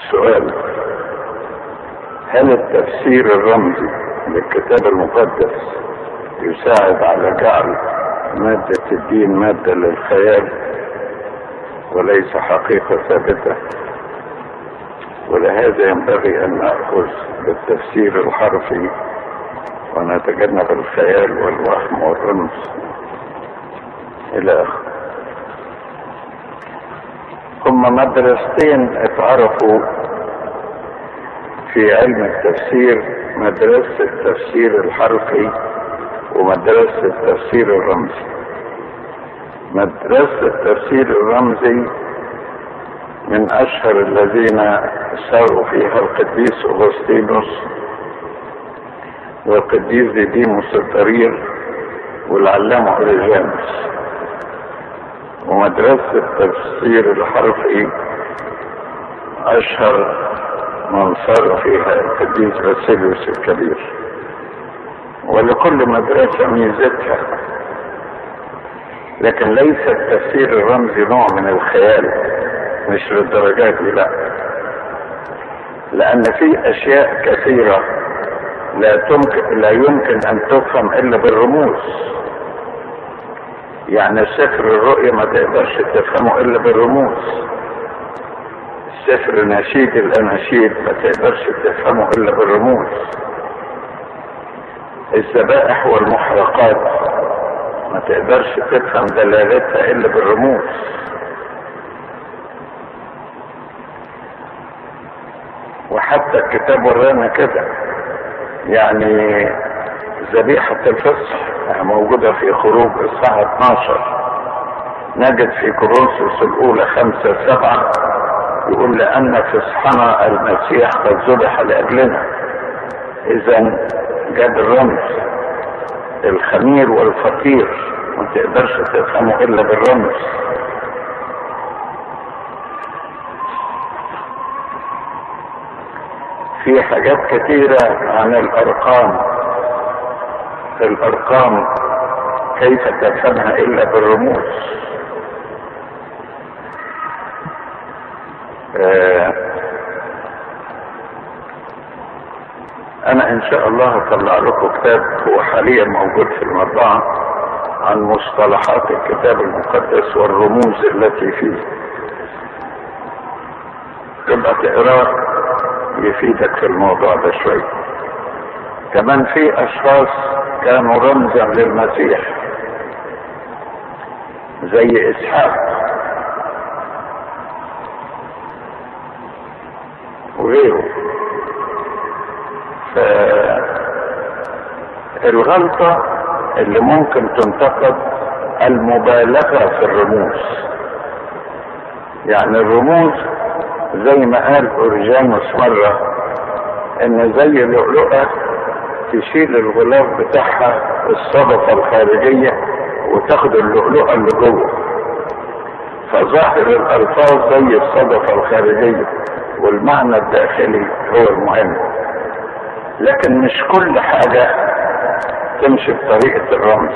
سؤال هل التفسير الرمزي للكتاب المقدس يساعد على جعل مادة الدين مادة للخيال وليس حقيقة ثابتة ولهذا ينبغي أن نأخذ بالتفسير الحرفي ونتجنب الخيال والوهم والرمز إلى آخره هم مدرستين اتعرفوا في علم التفسير مدرسة التفسير الحرفي ومدرسة التفسير الرمزي مدرسة التفسير الرمزي من أشهر الذين ساروا فيها القديس أغسطينوس والقديس ديديموس الضرير والعلامة أوريجانوس ومدرسة التفسير الحرفي أشهر من صار فيها القديس باسيليوس الكبير ولكل مدرسة ميزتها لكن ليس التفسير الرمزي نوع من الخيال مش للدرجات دي لا لأن في أشياء كثيرة لا تمكن لا يمكن أن تفهم إلا بالرموز يعني سفر الرؤيا ما تقدرش تفهمه إلا بالرموز سفر نشيد الأناشيد ما تقدرش تفهمه إلا بالرموز الذبائح والمحرقات ما تقدرش تفهم دلالتها إلا بالرموز وحتى الكتاب ورانا كده يعني ذبيحة الفصح موجودة في خروج الساعة 12 نجد في كورنثوس الأولى خمسة سبعة يقول لأن فصحنا المسيح قد ذبح لأجلنا إذا جاب الرمز الخمير والفقير ما تقدرش تفهمه إلا بالرمز في حاجات كثيرة عن الأرقام الأرقام كيف تفهمها إلا بالرموز آه أنا إن شاء الله هطلع لكم كتاب هو حاليا موجود في المطبعة عن مصطلحات الكتاب المقدس والرموز التي فيه تبقى تقراه يفيدك في الموضوع ده شوية كمان في اشخاص كانوا رمزا للمسيح زي اسحاق وغيره فالغلطة اللي ممكن تنتقد المبالغة في الرموز يعني الرموز زي ما قال اورجانوس مرة ان زي اللؤلؤة تشيل الغلاف بتاعها الصدفة الخارجية وتاخد اللؤلؤة اللي جوه فظاهر الالفاظ زي الصدفة الخارجية والمعنى الداخلي هو المهم لكن مش كل حاجة تمشي بطريقة الرمز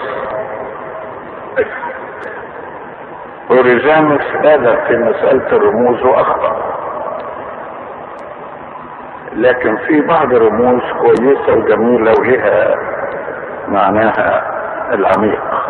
اوريجانوس بالغ في مسألة الرموز واخطأ لكن في بعض رموز كويسة وجميلة ولها معناها العميق